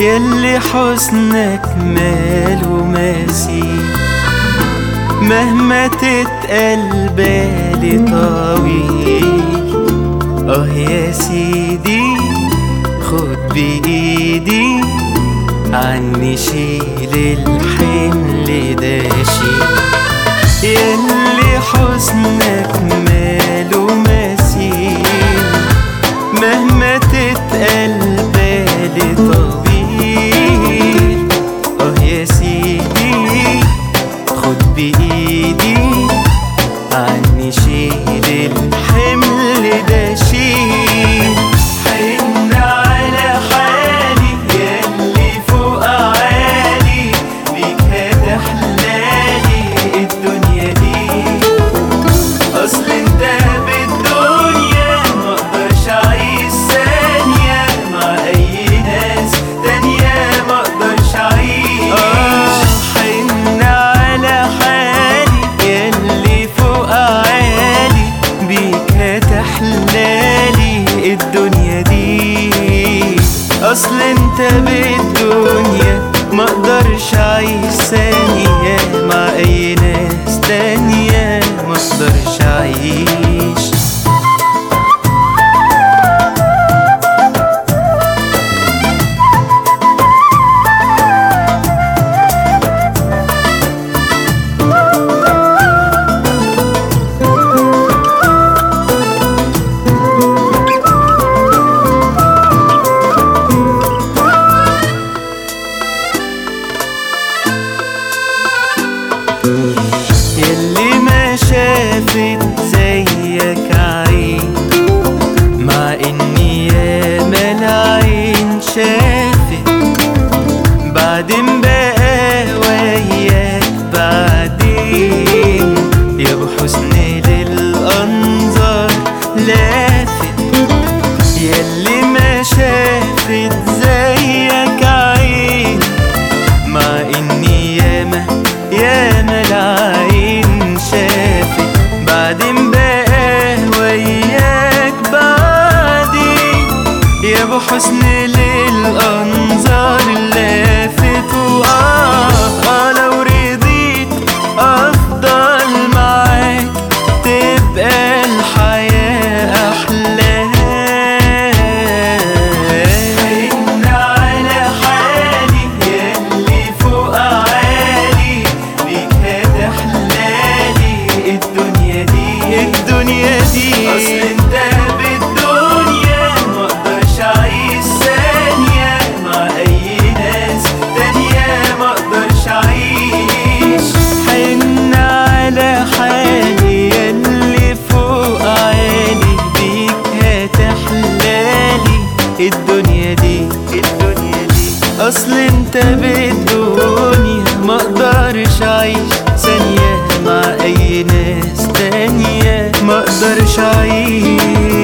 يلي حسنك ماله مثيل مهما تتقل بالي طويل اه يا سيدي خد بإيدي عني شيل الحمل ده شيل يلي حسنك ماله مثيل مهما تتقل بالي طويل اه يا سيدي خد بإيدي عني شيل الحمل ده شيل حن على حالي يلي فوق عالي بيك هتحلالي الدنيا دي اصل انت بالدنيا مقدرش اعيش ثانية مع اي ناس تانية مقدرش اعيش حن على حالي يلي فوق عالي بيك هتحلالي الدنيا دي اصل انت بالدنيا مقدرش اعيش ثانية مع اي ناس تانية مقدرش اعيش يلي ما شافت زيك عين مع اني ياما العين شافت بعدين بقى وياك بعدين يا ابو حسن للانظار لافت يلي ما شافت زيك عين مع اني ياما ياما العين شافت بعدين بقى وياك بعدين يا ابو حسن للانظار لافت واه آه لو رضيت افضل معاك تبقى الحياة احلى حن على حالي يلي فوق عالي بيك هتحلالي الدنيا دي الدنيا دي اصل انت بالدنيا مقدرش اعيش ثانية مع اي ناس تانية مقدرش اعيش حن على حالي يلي فوق عالي بيك هتحلالي الدنيا دي الدنيا دي اصل انت بالدنيا مقدرش اعيش ثانية مع اي ناس تانية مقدرش اعيش